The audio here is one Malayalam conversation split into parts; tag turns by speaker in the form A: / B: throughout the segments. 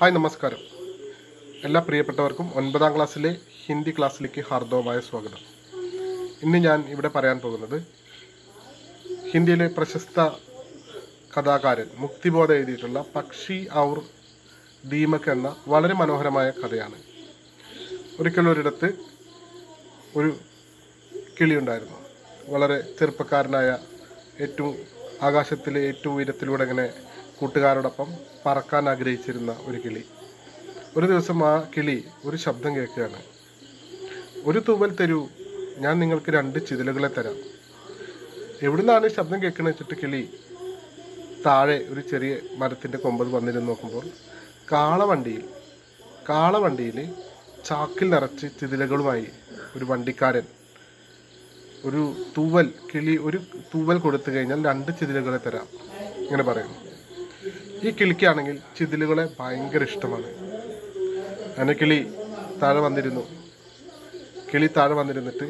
A: ഹായ് നമസ്കാരം എല്ലാ പ്രിയപ്പെട്ടവർക്കും ഒൻപതാം ക്ലാസ്സിലെ ഹിന്ദി ക്ലാസ്സിലേക്ക് ഹാർദവമായ സ്വാഗതം ഇന്ന് ഞാൻ ഇവിടെ പറയാൻ പോകുന്നത് ഹിന്ദിയിലെ പ്രശസ്ത കഥാകാരൻ മുക്തിബോധ എഴുതിയിട്ടുള്ള പക്ഷി ഔർ ദീമക് എന്ന വളരെ മനോഹരമായ കഥയാണ് ഒരിക്കൽ ഒരിടത്ത് ഒരു കിളിയുണ്ടായിരുന്നു വളരെ ചെറുപ്പക്കാരനായ ഏറ്റവും ആകാശത്തിലെ ഏറ്റവും ഉയരത്തിലൂടെ ഇങ്ങനെ കൂട്ടുകാരോടൊപ്പം പറക്കാൻ ആഗ്രഹിച്ചിരുന്ന ഒരു കിളി ഒരു ദിവസം ആ കിളി ഒരു ശബ്ദം കേൾക്കുകയാണ് ഒരു തൂവൽ തരൂ ഞാൻ നിങ്ങൾക്ക് രണ്ട് ചിതലുകളെ തരാം എവിടുന്നാണ് ഈ ശബ്ദം കേൾക്കുന്നത് വെച്ചിട്ട് കിളി താഴെ ഒരു ചെറിയ മരത്തിൻ്റെ കൊമ്പത് വന്നിരുന്ന് നോക്കുമ്പോൾ കാളവണ്ടിയിൽ കാളവണ്ടിയിൽ ചാക്കിൽ നിറച്ച് ചിതിലകളുമായി ഒരു വണ്ടിക്കാരൻ ഒരു തൂവൽ കിളി ഒരു തൂവൽ കൊടുത്തു കഴിഞ്ഞാൽ രണ്ട് ചിതിലുകളെ തരാം ഇങ്ങനെ പറയുന്നു ഈ കിളിക്കാണെങ്കിൽ ചിതിലുകളെ ഭയങ്കര ഇഷ്ടമാണ് അങ്ങനെ കിളി താഴെ വന്നിരുന്നു കിളി താഴെ വന്നിരുന്നിട്ട്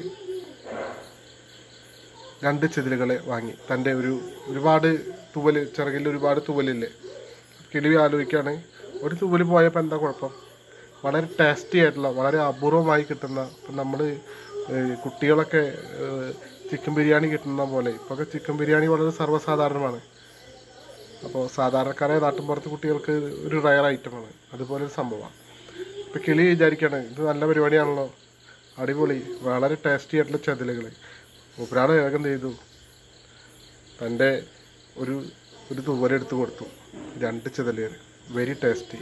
A: രണ്ട് ചിതിലുകളെ വാങ്ങി തൻ്റെ ഒരു ഒരുപാട് തൂവൽ ചിറകിൽ ഒരുപാട് തൂവലില്ലേ കിളി ആലോചിക്കുകയാണ് ഒരു തൂവൽ പോയപ്പോൾ എന്താ കുഴപ്പം വളരെ ടേസ്റ്റി ആയിട്ടുള്ള വളരെ അപൂർവമായി കിട്ടുന്ന ഇപ്പം നമ്മൾ കുട്ടികളൊക്കെ ചിക്കൻ ബിരിയാണി കിട്ടുന്ന പോലെ ഇപ്പൊക്കെ ചിക്കൻ ബിരിയാണി വളരെ സർവ്വസാധാരണമാണ് അപ്പോൾ സാധാരണക്കാരായ നാട്ടിൻപുറത്ത് കുട്ടികൾക്ക് ഒരു റയർ ഐറ്റമാണ് അതുപോലെ ഒരു സംഭവമാണ് ഇപ്പം കിളി വിചാരിക്കുകയാണ് ഇത് നല്ല പരിപാടിയാണല്ലോ അടിപൊളി വളരെ ടേസ്റ്റി ആയിട്ടുള്ള ചെതിലുകൾ മൂപ്പരാളെ വേഗം എന്ത് ചെയ്തു തൻ്റെ ഒരു ഒരു തൂവലെടുത്ത് കൊടുത്തു രണ്ട് ചെതലുകൾ വെരി ടേസ്റ്റി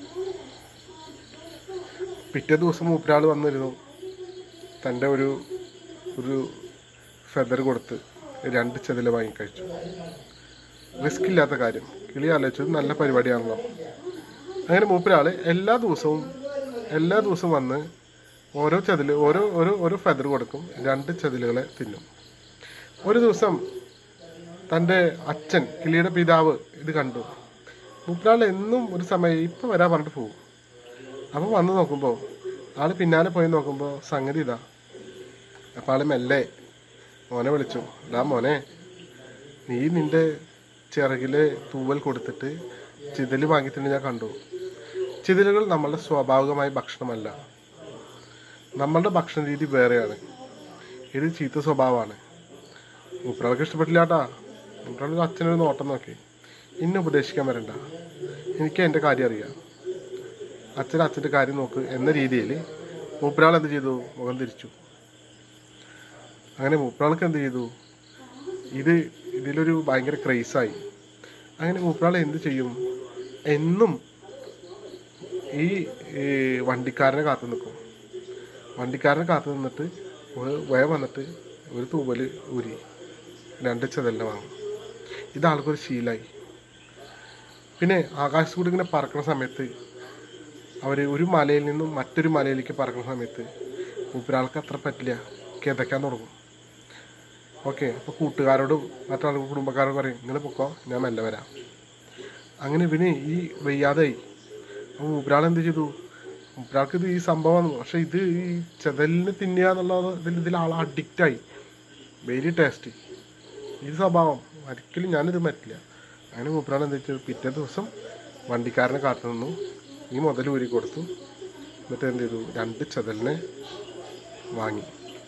A: പിറ്റേ ദിവസം മൂപ്പരാൾ വന്നിരുന്നു തൻ്റെ ഒരു ഒരു ഫെദർ കൊടുത്ത് രണ്ട് ചെതില വാങ്ങി കഴിച്ചു റിസ്ക് ഇല്ലാത്ത കാര്യം കിളി ആലോചിച്ചത് നല്ല പരിപാടിയാണല്ലോ അങ്ങനെ മൂപ്പരാള് എല്ലാ ദിവസവും എല്ലാ ദിവസവും വന്ന് ഓരോ ചതില് ഓരോ ഓരോ ഓരോ ഫെദർ കൊടുക്കും രണ്ട് ചതിലുകളെ തിന്നും ഒരു ദിവസം തൻ്റെ അച്ഛൻ കിളിയുടെ പിതാവ് ഇത് കണ്ടു മൂപ്പരാൾ എന്നും ഒരു സമയം ഇപ്പം വരാൻ പറഞ്ഞിട്ട് പോകും അപ്പോൾ വന്ന് നോക്കുമ്പോൾ ആൾ പിന്നാലെ പോയി നോക്കുമ്പോൾ സംഗതി ഇതാ അപ്പോൾ ആൾ മെല്ലെ മോനെ വിളിച്ചു എടാ മോനെ നീ നിന്റെ ചിറകില് തൂവൽ കൊടുത്തിട്ട് ചിതല് വാങ്ങിയിട്ട് ഞാൻ കണ്ടു ചിതലുകൾ നമ്മളുടെ സ്വാഭാവികമായ ഭക്ഷണമല്ല നമ്മളുടെ ഭക്ഷണ രീതി വേറെയാണ് ഇത് ചീത്ത സ്വഭാവമാണ് മൂപ്പരാൾക്ക് ഇഷ്ടപ്പെട്ടില്ല കേട്ടാ മൂപ്പരാൾ അച്ഛനൊരു നോട്ടം നോക്കി ഇന്നെ ഉപദേശിക്കാൻ വരണ്ട എനിക്ക് എൻ്റെ കാര്യം അറിയാം അച്ഛൻ അച്ഛൻ്റെ കാര്യം നോക്ക് എന്ന രീതിയിൽ മൂപ്പരാൾ എന്ത് ചെയ്തു മുഖം തിരിച്ചു അങ്ങനെ മൂപ്പരാൾക്ക് എന്ത് ചെയ്തു ഇത് ഇതിലൊരു ഭയങ്കര ക്രൈസായി അങ്ങനെ മൂപ്പരാൾ എന്ത് ചെയ്യും എന്നും ഈ ഈ വണ്ടിക്കാരനെ കാത്തു നിൽക്കും വണ്ടിക്കാരനെ കാത്തു നിന്നിട്ട് വേ- വേഗം വന്നിട്ട് ഒരു തൂവൽ ഊരി രണ്ട് ചെതലിനെ വാങ്ങും ഇത് ആൾക്കൊരു ശീലമായി പിന്നെ ആകാശത്തൂടെ ഇങ്ങനെ പറക്കുന്ന സമയത്ത് അവർ ഒരു മലയിൽ നിന്നും മറ്റൊരു മലയിലേക്ക് പറക്കുന്ന സമയത്ത് മൂപ്പരാൾക്ക് അത്ര പറ്റില്ല കിതയ്ക്കാൻ തുടങ്ങും ഓക്കെ അപ്പോൾ കൂട്ടുകാരോടും മറ്റാൾ കുടുംബക്കാരോടും പറയും ഇങ്ങനെ പൊക്കോ ഞാൻ മെല്ലെ വരാം അങ്ങനെ ഇവന് ഈ വയ്യാതായി അപ്പോൾ മൂപ്പരാൾ എന്ത് ചെയ്തു മൂപ്പരാൾക്ക് ഇത് ഈ സംഭവമാണ് പക്ഷെ ഇത് ഈ ചെതലിന് തിന്നുക എന്നുള്ളത് ഇതിൽ ഇതിൽ ആൾ അഡിക്റ്റായി വെരി ടേസ്റ്റി ഈ സ്വഭാവം ഒരിക്കലും ഞാനിത് പറ്റില്ല അങ്ങനെ മൂപ്പരാൾ എന്ത് ചെയ്തു പിറ്റേ ദിവസം വണ്ടിക്കാരനെ കാത്തു നിന്നു ഈ മുതൽ ഊരി കൊടുത്തു എന്നിട്ട് എന്ത് ചെയ്തു രണ്ട് ചെതലിനെ വാങ്ങി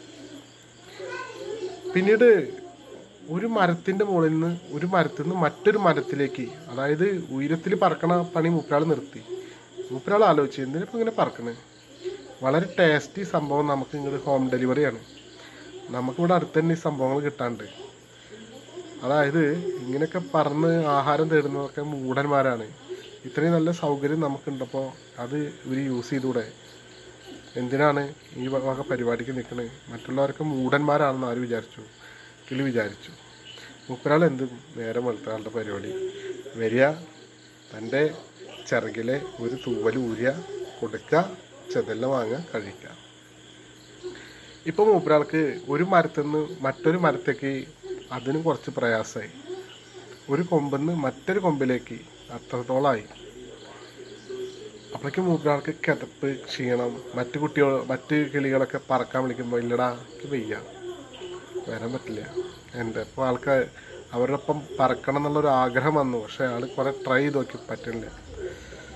A: പിന്നീട് ഒരു മരത്തിന്റെ മുകളിൽ നിന്ന് ഒരു മരത്തിൽ നിന്ന് മറ്റൊരു മരത്തിലേക്ക് അതായത് ഉയരത്തിൽ പറക്കണ പണി മൂപ്പരാൾ നിർത്തി മൂപ്പരാൾ ആലോചിച്ചു എന്തിനിപ്പോൾ ഇങ്ങനെ പറക്കണേ വളരെ ടേസ്റ്റി സംഭവം നമുക്ക് ഇങ്ങോട്ട് ഹോം ഡെലിവറിയാണ് നമുക്കിവിടെ അടുത്ത് തന്നെ ഈ സംഭവങ്ങൾ കിട്ടാണ്ട് അതായത് ഇങ്ങനെയൊക്കെ പറന്ന് ആഹാരം തേടുന്നതൊക്കെ മൂടന്മാരാണ് ഇത്രയും നല്ല സൗകര്യം നമുക്കുണ്ടപ്പോൾ അത് ഇവർ യൂസ് ചെയ്തൂടെ എന്തിനാണ് ഈ വ- വക പരിപാടിക്ക് നിൽക്കണത് മറ്റുള്ളവരൊക്കെ മൂടന്മാരാണെന്ന് ആര് വിചാരിച്ചു കിളി വിചാരിച്ചു മുപ്പരാൾ എന്ത് നേരം വെളുത്ത ആളുടെ പരിപാടി വരിക തൻ്റെ ചിറകിലെ ഒരു തൂവൽ ഊരിയ കൊടുക്കുക ചെതലിനെ വാങ്ങുക കഴിക്കുക ഇപ്പം മൂപ്പരാൾക്ക് ഒരു മരത്തിൽ നിന്ന് മറ്റൊരു മരത്തേക്ക് അതിനും കുറച്ച് പ്രയാസമായി ഒരു കൊമ്പിൽ നിന്ന് മറ്റൊരു കൊമ്പിലേക്ക് അത്രത്തോളമായി അപ്പോഴേക്കും മൂപ്പരാൾക്ക് കിതപ്പ് ക്ഷീണം മറ്റു കുട്ടികൾ മറ്റ് കിളികളൊക്കെ പറക്കാൻ വിളിക്കുമ്പോൾ ഇല്ലടാ എനിക്ക് വയ്യ വരാൻ പറ്റില്ല എൻ്റെ ഇപ്പോൾ ആൾക്ക് അവരുടെ ഒപ്പം പറക്കണം എന്നുള്ളൊരു ആഗ്രഹം വന്നു പക്ഷെ ആൾ കുറേ ട്രൈ ചെയ്ത് നോക്കി പറ്റുന്നില്ല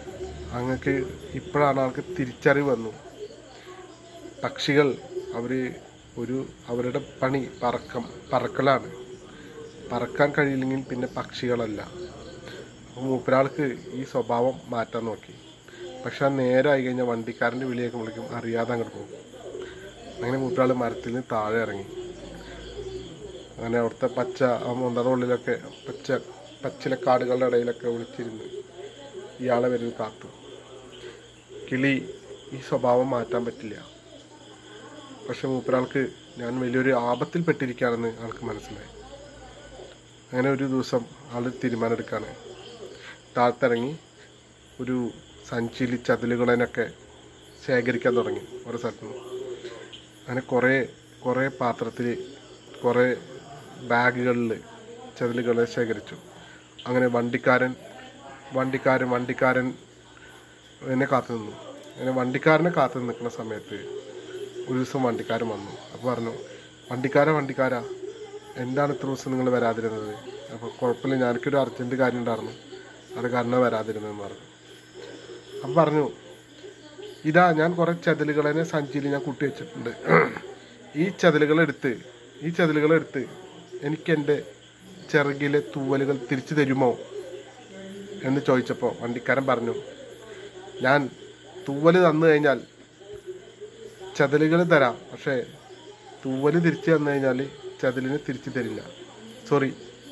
A: അങ്ങക്ക് ഇപ്പോഴാണ് ആൾക്ക് തിരിച്ചറിവ് വന്നു പക്ഷികൾ അവർ ഒരു അവരുടെ പണി പറക്കം പറക്കലാണ് പറക്കാൻ കഴിയില്ലെങ്കിൽ പിന്നെ പക്ഷികളല്ല അപ്പോൾ മൂപ്പരാൾക്ക് ഈ സ്വഭാവം മാറ്റാൻ നോക്കി പക്ഷെ ആ നേരെ ആയി കഴിഞ്ഞാൽ വണ്ടിക്കാരൻ്റെ വിളി കേൾക്കുമ്പോഴേക്കും അറിയാതെ അങ്ങോട്ട് പോകും അങ്ങനെ മൂപ്പരാൾ മരത്തിൽ നിന്ന് താഴെ ഇറങ്ങി അങ്ങനെ അവിടുത്തെ പച്ച ആ മൊന്തയുടെ ഉള്ളിലൊക്കെ പച്ച പച്ചില കാടുകളുടെ ഇടയിലൊക്കെ ഒളിച്ചിരുന്ന് ഇയാളെ വരുന്നത് കാത്തു കിളി ഈ സ്വഭാവം മാറ്റാൻ പറ്റില്ല പക്ഷെ മൂപ്പരാൾക്ക് ഞാൻ വലിയൊരു ആപത്തിൽ പെട്ടിരിക്കുകയാണെന്ന് ആൾക്ക് മനസ്സിലായി അങ്ങനെ ഒരു ദിവസം ആൾ തീരുമാനമെടുക്കുകയാണ് താഴ്ത്തിറങ്ങി ഒരു സഞ്ചിയിൽ ചതിലുകളതിനൊക്കെ ശേഖരിക്കാൻ തുടങ്ങി ഓരോ സ്ഥലത്തു നിന്ന് അങ്ങനെ കുറേ കുറേ പാത്രത്തിൽ കുറേ ബാഗുകളിൽ ചതിലുകളെ ശേഖരിച്ചു അങ്ങനെ വണ്ടിക്കാരൻ വണ്ടിക്കാരൻ വണ്ടിക്കാരൻ എന്നെ കാത്തു നിന്നു അങ്ങനെ വണ്ടിക്കാരനെ കാത്തു നിൽക്കുന്ന സമയത്ത് ഒരു ദിവസം വണ്ടിക്കാരൻ വന്നു അപ്പോൾ പറഞ്ഞു വണ്ടിക്കാരാ വണ്ടിക്കാരാ എന്താണ് ഇത്ര ദിവസം നിങ്ങൾ വരാതിരുന്നത് അപ്പോൾ കുഴപ്പമില്ല ഞാനൊരു അർജൻറ്റ് കാര്യം ഉണ്ടായിരുന്നു അത് കാരണം വരാതിരുന്നതെന്ന് പറഞ്ഞു അപ്പം പറഞ്ഞു ഇതാ ഞാൻ കുറേ ചതിലുകളെ സഞ്ചിയിൽ ഞാൻ കൂട്ടി വെച്ചിട്ടുണ്ട് ഈ ചതിലുകളെടുത്ത് ഈ ചതിലുകളെടുത്ത് എനിക്ക് എൻ്റെ ചിറകിലെ തൂവലുകൾ തിരിച്ചു തരുമോ എന്ന് ചോദിച്ചപ്പോൾ വണ്ടിക്കാരൻ പറഞ്ഞു ഞാൻ തൂവല് തന്നു കഴിഞ്ഞാൽ ചതിലുകൾ തരാം പക്ഷേ തൂവല് തിരിച്ചു തന്നു കഴിഞ്ഞാൽ ചതിലിന് തിരിച്ചു തരില്ല സോറി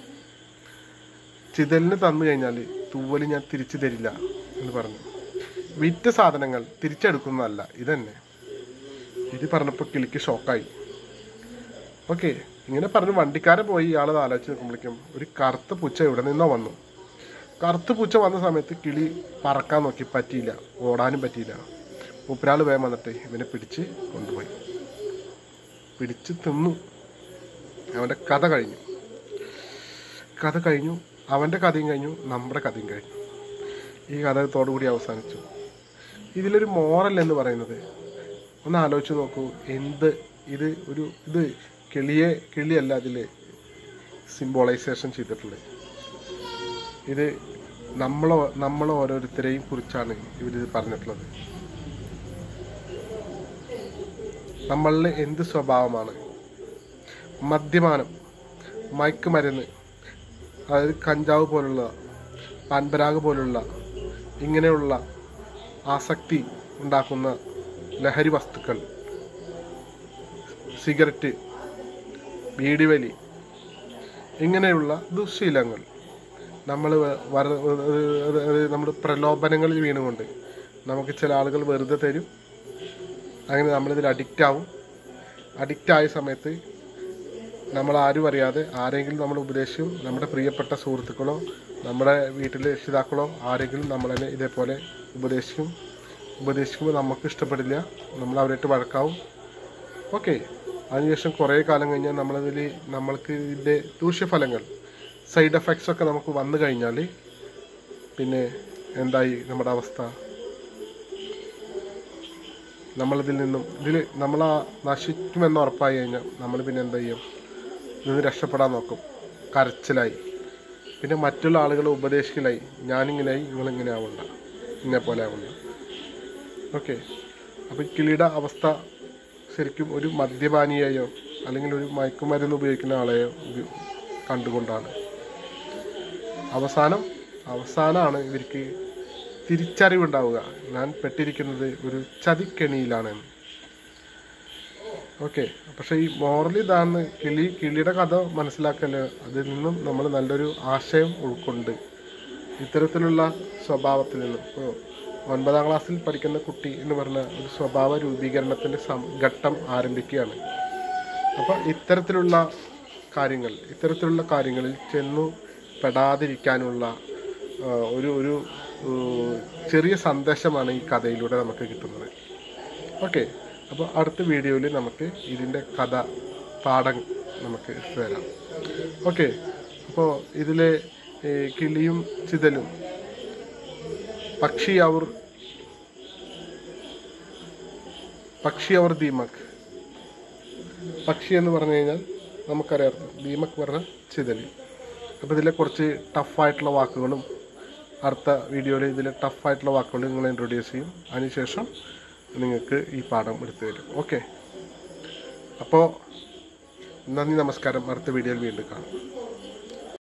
A: ചിതലിന് തന്നു കഴിഞ്ഞാൽ തൂവല് ഞാൻ തിരിച്ചു തരില്ല എന്ന് പറഞ്ഞു വിറ്റ സാധനങ്ങൾ തിരിച്ചെടുക്കുന്നതല്ല ഇതന്നെ ഇത് പറഞ്ഞപ്പോൾ കിളിക്ക് ഷോക്കായി ഓക്കെ ഇങ്ങനെ പറഞ്ഞ് വണ്ടിക്കാരൻ പോയി ഇയാൾ ആലോചിച്ച് നിൽക്കുമ്പോഴേക്കും ഒരു കറുത്ത പൂച്ച ഇവിടെ നിന്നോ വന്നു കറുത്ത പൂച്ച വന്ന സമയത്ത് കിളി പറക്കാൻ നോക്കി പറ്റിയില്ല ഓടാനും പറ്റിയില്ല മൂപ്പരാൾ വേഗം വന്നിട്ട് ഇവനെ പിടിച്ച് കൊണ്ടുപോയി പിടിച്ച് തിന്നു അവൻ്റെ കഥ കഴിഞ്ഞു കഥ കഴിഞ്ഞു അവൻ്റെ കഥയും കഴിഞ്ഞു നമ്മുടെ കഥയും കഴിഞ്ഞു ഈ കഥത്തോടു കൂടി അവസാനിച്ചു ഇതിലൊരു മോറൽ എന്ന് പറയുന്നത് ഒന്ന് ആലോചിച്ച് നോക്കൂ എന്ത് ഇത് ഒരു ഇത് കിളിയെ കിളിയല്ല അതിൽ സിംബോളൈസേഷൻ ചെയ്തിട്ടുള്ളത് ഇത് നമ്മളോ നമ്മൾ ഓരോരുത്തരെയും കുറിച്ചാണ് ഇവരിത് പറഞ്ഞിട്ടുള്ളത് നമ്മളിൽ എന്ത് സ്വഭാവമാണ് മദ്യപാനം മയക്കുമരുന്ന് അതായത് കഞ്ചാവ് പോലുള്ള പാൻപരാഗ് പോലുള്ള ഇങ്ങനെയുള്ള ആസക്തി ഉണ്ടാക്കുന്ന ലഹരി വസ്തുക്കൾ സിഗരറ്റ് ബീഡിവലി ഇങ്ങനെയുള്ള ദുശ്ശീലങ്ങൾ നമ്മൾ നമ്മുടെ പ്രലോഭനങ്ങളിൽ വീണുകൊണ്ട് നമുക്ക് ചില ആളുകൾ വെറുതെ തരും അങ്ങനെ നമ്മളിതിൽ അഡിക്റ്റ് ആവും അഡിക്റ്റ് ആയ സമയത്ത് നമ്മൾ ആരും അറിയാതെ ആരെങ്കിലും നമ്മൾ ഉപദേശിക്കും നമ്മുടെ പ്രിയപ്പെട്ട സുഹൃത്തുക്കളോ നമ്മുടെ വീട്ടിലെ രക്ഷിതാക്കളോ ആരെങ്കിലും നമ്മളെ ഇതേപോലെ ഉപദേശിക്കും ഉപദേശിക്കുമ്പോൾ നമുക്ക് ഇഷ്ടപ്പെടില്ല നമ്മൾ അവരായിട്ട് വഴക്കാവും ഓക്കെ അതിനുശേഷം കുറേ കാലം കഴിഞ്ഞാൽ നമ്മളതിൽ നമ്മൾക്ക് ഇതിൻ്റെ ദൂഷ്യഫലങ്ങൾ സൈഡ് എഫക്ട്സ് ഒക്കെ നമുക്ക് വന്നു കഴിഞ്ഞാൽ പിന്നെ എന്തായി നമ്മുടെ അവസ്ഥ നമ്മളിതിൽ നിന്നും ഇതിൽ നമ്മൾ ആ നശിക്കുമെന്ന് ഉറപ്പായി കഴിഞ്ഞാൽ നമ്മൾ പിന്നെ എന്താ ചെയ്യും നിന്ന് രക്ഷപ്പെടാൻ നോക്കും കരച്ചിലായി പിന്നെ മറ്റുള്ള ആളുകളെ ഉപദേശിക്കലായി ഞാനിങ്ങനെയായി നിങ്ങളിങ്ങനെ ആവണ്ട ഇന്നെ പോലെ ആവണ്ട ഓക്കെ അപ്പോൾ കിളിയുടെ അവസ്ഥ ശരിക്കും ഒരു മദ്യപാനിയെയോ അല്ലെങ്കിൽ ഒരു മയക്കുമരുന്ന് ഉപയോഗിക്കുന്ന ആളെയോ ഉപ- കണ്ടുകൊണ്ടാണ് അവസാനം അവസാനമാണ് ഇവർക്ക് തിരിച്ചറിവുണ്ടാവുക ഞാൻ പെട്ടിരിക്കുന്നത് ഒരു ചതിക്കെണിയിലാണ് ഓക്കെ പക്ഷേ ഈ മോറൽ ഇതാണ് കിളി കിളിയുടെ കഥ മനസ്സിലാക്കല് അതിൽ നിന്നും നമ്മൾ നല്ലൊരു ആശയം ഉൾക്കൊണ്ട് ഇത്തരത്തിലുള്ള സ്വഭാവത്തിൽ നിന്നും ഇപ്പോൾ ഒൻപതാം ക്ലാസ്സിൽ പഠിക്കുന്ന കുട്ടി എന്ന് പറഞ്ഞ ഒരു സ്വഭാവ രൂപീകരണത്തിൻ്റെ സം ഘട്ടം ആരംഭിക്കുകയാണ് അപ്പോൾ ഇത്തരത്തിലുള്ള കാര്യങ്ങൾ ഇത്തരത്തിലുള്ള കാര്യങ്ങളിൽ ചെന്നു പെടാതിരിക്കാനുള്ള ആ, ഒരു ഒരു ഏഹ്, ചെറിയ സന്ദേശമാണ് ഈ കഥയിലൂടെ നമുക്ക് കിട്ടുന്നത് ഓക്കെ അപ്പോൾ അടുത്ത വീഡിയോയിൽ നമുക്ക് ഇതിൻ്റെ കഥ പാഠം നമുക്ക് ഇട്ട് തരാം ഓക്കെ അപ്പോൾ ഇതിലെ ഏ, കിളിയും ചിതലും പക്ഷി അവർ പക്ഷി അവർ ദീമക് പക്ഷി എന്ന് പറഞ്ഞു കഴിഞ്ഞാൽ നമുക്കറിയാം ദീമക് പറഞ്ഞ ചിതലി അപ്പോൾ ഇതിലെ കുറച്ച് ടഫായിട്ടുള്ള വാക്കുകളും അടുത്ത വീഡിയോയിൽ ഇതിൽ ടഫായിട്ടുള്ള വാക്കുകൾ നിങ്ങൾ ഇൻട്രൊഡ്യൂസ് ചെയ്യും അതിനുശേഷം നിങ്ങൾക്ക് ഈ പാഠം എടുത്തു തരും ഓക്കെ അപ്പോൾ നന്ദി നമസ്കാരം അടുത്ത വീഡിയോയിൽ വീണ്ടും കാണാം